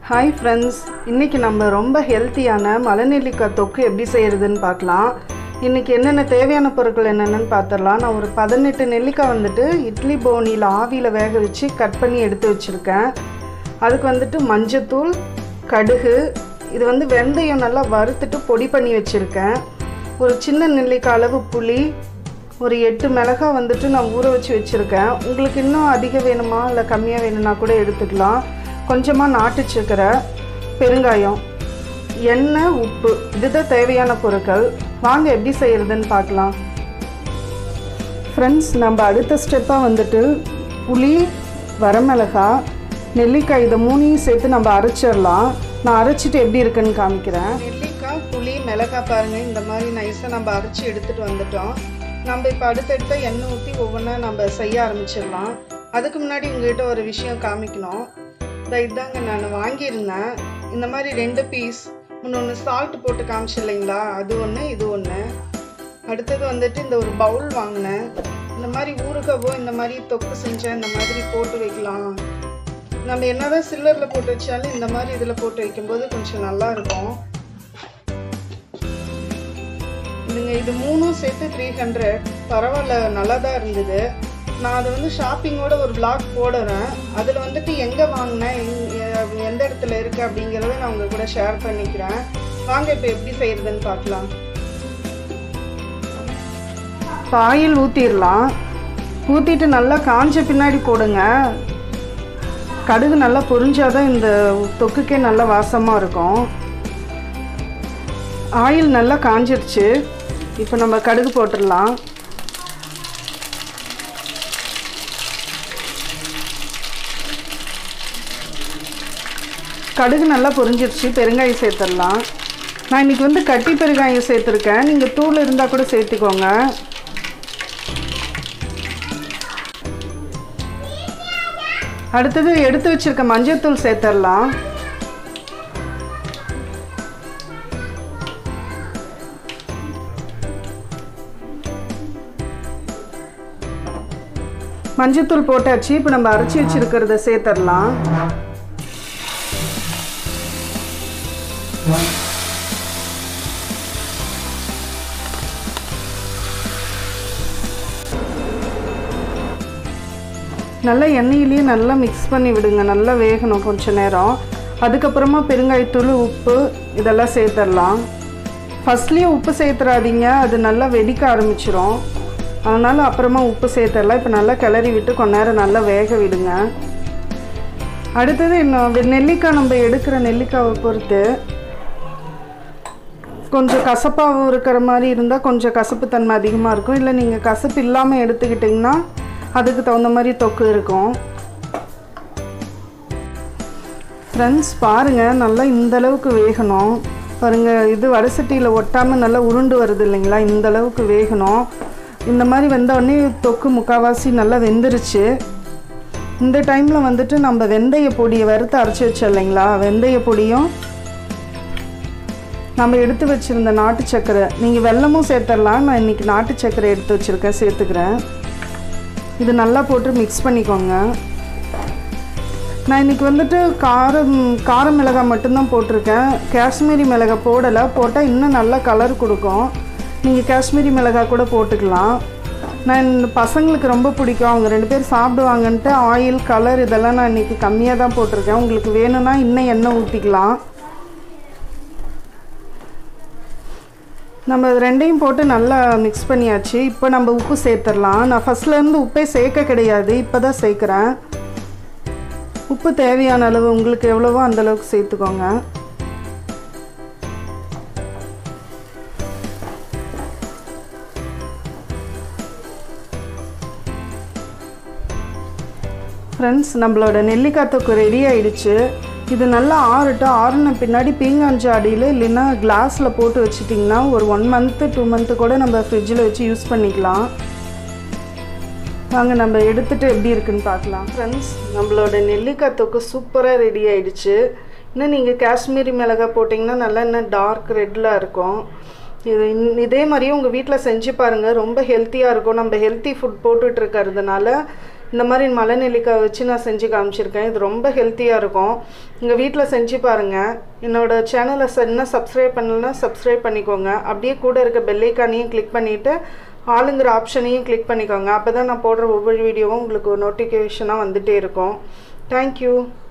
hi friends இன்றைக்கி நம்ம ரொம்ப ஹெல்த்தியான மலைநெல்லிக்காய் தொக்கு எப்படி செய்கிறதுன்னு பார்க்கலாம் இன்றைக்கி என்னென்ன தேவையான பொருட்கள் என்னென்னு பார்த்துடலாம் நான் ஒரு பதினெட்டு நெல்லிக்காய் வந்துட்டு இட்லி போனியில் ஆவியில் வேக வச்சு கட் பண்ணி எடுத்து வச்சுருக்கேன் அதுக்கு வந்துட்டு மஞ்சத்தூள் கடுகு இது வந்து வெந்தயம் நல்லா வறுத்துட்டு பொடி பண்ணி வச்சுருக்கேன் ஒரு சின்ன நெல்லிக்காய் அளவு புளி ஒரு எட்டு மிளகாய் வந்துட்டு நான் ஊற வச்சு வச்சுருக்கேன் உங்களுக்கு இன்னும் அதிகம் வேணுமா இல்லை கம்மியாக வேணும்னா கூட எடுத்துக்கலாம் கொஞ்சமாக நாட்டு சக்கரை பெருங்காயம் எண்ணெய் உப்பு இதுதான் தேவையான பொருட்கள் வாங்க எப்படி செய்கிறதுன்னு பார்க்கலாம் ஃப்ரெண்ட்ஸ் நம்ம அடுத்த ஸ்டெப்பாக வந்துட்டு புளி வரமிளகாய் நெல்லிக்காய் இதை மூணையும் சேர்த்து நம்ம அரைச்சிடலாம் நான் அரைச்சிட்டு எப்படி இருக்குன்னு காமிக்கிறேன் நெல்லிக்காய் புளி மிளகாய் பாருங்கள் இந்த மாதிரி நைஸாக நம்ம அரைச்சி எடுத்துகிட்டு வந்துட்டோம் நம்ம இப்போ அடுத்தடுத்த எண்ணெய் ஊற்றி ஒவ்வொன்றா நம்ம செய்ய ஆரம்பிச்சிடலாம் அதுக்கு முன்னாடி உங்ககிட்ட ஒரு விஷயம் காமிக்கணும் இந்த இதாங்க நான் வாங்கியிருந்தேன் இந்த மாதிரி ரெண்டு பீஸ் இன்னொன்று சால்ட் போட்டு காமிச்சு இல்லைங்களா அது ஒன்று இது ஒன்று அடுத்தது வந்துட்டு இந்த ஒரு பவுல் வாங்கினேன் இந்த மாதிரி ஊறுகாவோ இந்த மாதிரி தொக்கு செஞ்சேன் இந்த மாதிரி போட்டு வைக்கலாம் நம்ம என்னதான் சில்லரில் போட்டு வச்சாலும் இந்த மாதிரி இதில் போட்டு வைக்கும்போது கொஞ்சம் நல்லா இருக்கும் இதுங்க இது மூணும் சேர்த்து த்ரீ ஹண்ட்ரட் பரவாயில்ல நல்லா தான் இருந்தது நான் அதை வந்து ஷாப்பிங்கோட ஒரு பிளாக் போடுறேன் அதில் வந்துட்டு எங்கே வாங்கினேன் எங்க- எந்த இடத்துல இருக்குது அப்படிங்கிறத நான் உங்கள் கூட ஷேர் பண்ணிக்கிறேன் வாங்க இப்போ எப்படி செய்கிறதுன்னு பார்க்கலாம் ஆயில் ஊற்றிடலாம் ஊற்றிட்டு நல்லா காஞ்ச பின்னாடி போடுங்க கடுகு நல்லா பொரிஞ்சாதான் இந்த தொக்குக்கே நல்லா வாசமாக இருக்கும் ஆயில் நல்லா காஞ்சிருச்சு இப்போ நம்ம கடுகு போட்டுடலாம் கடுகு நல்லா பொரிஞ்சிருச்சு பெருங்காயம் சேர்த்துடலாம் நான் இன்றைக்கி வந்து கட்டி பெருங்காயம் சேர்த்துருக்கேன் நீங்கள் தூள் இருந்தால் கூட சேர்த்துக்கோங்க அடுத்தது எடுத்து வச்சிருக்க மஞ்சள்தூள் சேர்த்துடலாம் மஞ்சத்தூள் போட்டாச்சு இப்போ நம்ம அரைச்சி வச்சிருக்கிறத சேர்த்துடலாம் நல்லா எண்ணெயிலேயே நல்லா மிக்ஸ் பண்ணி விடுங்க நல்லா வேகணும் கொஞ்ச நேரம் அதுக்கப்புறமா பெருங்காயத்தூள் உப்பு இதெல்லாம் சேர்த்துடலாம் ஃபஸ்ட்லேயே உப்பு சேர்த்துறாதீங்க அது நல்லா வெடிக்க ஆரம்பிச்சிரும் அதனால் அப்புறமா உப்பு சேர்த்துடலாம் இப்போ நல்லா கிளறி விட்டு கொஞ்ச நேரம் நல்லா வேக விடுங்க அடுத்தது இன்னும் வெ- நெல்லிக்காய் நம்ம எடுக்கிற நெல்லிக்காவை பொறுத்து கொஞ்சம் கசப்பாகவும் இருக்கிற மாதிரி இருந்தால் கொஞ்சம் கசப்பு தன்மை அதிகமாக இருக்கும் இல்லை நீங்கள் கசப்பு இல்லாமல் எடுத்துக்கிட்டிங்கன்னா அதுக்கு தகுந்த மாதிரி தொக்கு இருக்கும் ஃப்ரெண்ட்ஸ் பாருங்கள் நல்லா இந்த அளவுக்கு வேகணும் பாருங்கள் இது வடசட்டியில் ஒட்டாமல் நல்லா உருண்டு வருது இல்லைங்களா இந்த அளவுக்கு வேகணும் இந்த மாதிரி வெந்த உடனே தொக்கு முக்கால்வாசி நல்லா வெந்துருச்சு இந்த டைமில் வந்துட்டு நம்ம வெந்தய பொடியை வறுத்து அரைச்சி வச்சோம் இல்லைங்களா வெந்தய பொடியும் நம்ம எடுத்து வச்சுருந்த நாட்டு சர்க்கரை நீங்கள் வெல்லமும் சேர்த்துடலாம் நான் இன்றைக்கி நாட்டு சர்க்கரை எடுத்து வச்சுருக்கேன் சேர்த்துக்கிறேன் இது நல்லா போட்டு மிக்ஸ் பண்ணிக்கோங்க நான் இன்றைக்கி வந்துட்டு காரம் கார மிளகாய் மட்டும்தான் போட்டிருக்கேன் காஷ்மீரி மிளகாய் போடலை போட்டால் இன்னும் நல்லா கலர் கொடுக்கும் நீங்கள் காஷ்மீரி மிளகாய் கூட போட்டுக்கலாம் நான் இந்த பசங்களுக்கு ரொம்ப பிடிக்கும் அவங்க ரெண்டு பேர் சாப்பிடுவாங்கன்ட்டு ஆயில் கலர் இதெல்லாம் நான் இன்றைக்கி கம்மியாக தான் போட்டிருக்கேன் உங்களுக்கு வேணும்னா இன்னும் எண்ணெய் ஊற்றிக்கலாம் நம்ம இது ரெண்டையும் போட்டு நல்லா மிக்ஸ் பண்ணியாச்சு இப்போ நம்ம உப்பு சேர்த்துடலாம் நான் ஃபஸ்ட்லேருந்து உப்பே சேர்க்க கிடையாது இப்போ தான் சேர்க்குறேன் உப்பு தேவையான அளவு உங்களுக்கு எவ்வளவோ அந்த அளவுக்கு சேர்த்துக்கோங்க ஃப்ரெண்ட்ஸ் நம்மளோட நெல்லிக்காய் தொக்கு ரெடி ஆயிடுச்சு இது நல்லா ஆறட்டும் ஆறுன பின்னாடி பீங்கான் ஜாடியில் இல்லைன்னா கிளாஸில் போட்டு வச்சிட்டிங்கன்னா ஒரு ஒன் மந்த்து டூ மந்த்து கூட நம்ம ஃப்ரிட்ஜில் வச்சு யூஸ் பண்ணிக்கலாம் வாங்க நம்ம எடுத்துட்டு எப்படி இருக்குன்னு பார்க்கலாம் ஃப்ரெண்ட்ஸ் நம்மளோட நெல்லிக்காய் தொக்கு சூப்பராக ரெடி ஆயிடுச்சு இன்னும் நீங்கள் காஷ்மீரி மிளகாய் போட்டிங்கன்னா நல்லா இன்னும் டார்க் ரெட்டில் இருக்கும் இது இன்- இதே மாதிரியே உங்கள் வீட்டில் செஞ்சு பாருங்கள் ரொம்ப ஹெல்த்தியாக இருக்கும் நம்ம ஹெல்த்தி ஃபுட் போட்டுட்டு இருக்கிறதுனால இந்த மாதிரி மலை நெல்லிக்காய் வச்சு நான் செஞ்சு காமிச்சிருக்கேன் இது ரொம்ப ஹெல்த்தியாக இருக்கும் உங்கள் வீட்டில் செஞ்சு பாருங்கள் என்னோடய சேனலை இன்னும் சப்ஸ்கிரைப் பண்ணலன்னா சப்ஸ்கிரைப் பண்ணிக்கோங்க அப்படியே கூட இருக்க பெல்லைக்கானையும் கிளிக் பண்ணிவிட்டு ஆளுங்கிற ஆப்ஷனையும் கிளிக் பண்ணிக்கோங்க அப்போ தான் நான் போடுற ஒவ்வொரு வீடியோவும் உங்களுக்கு நோட்டிஃபிகேஷனாக வந்துகிட்டே இருக்கும் தேங்க்யூ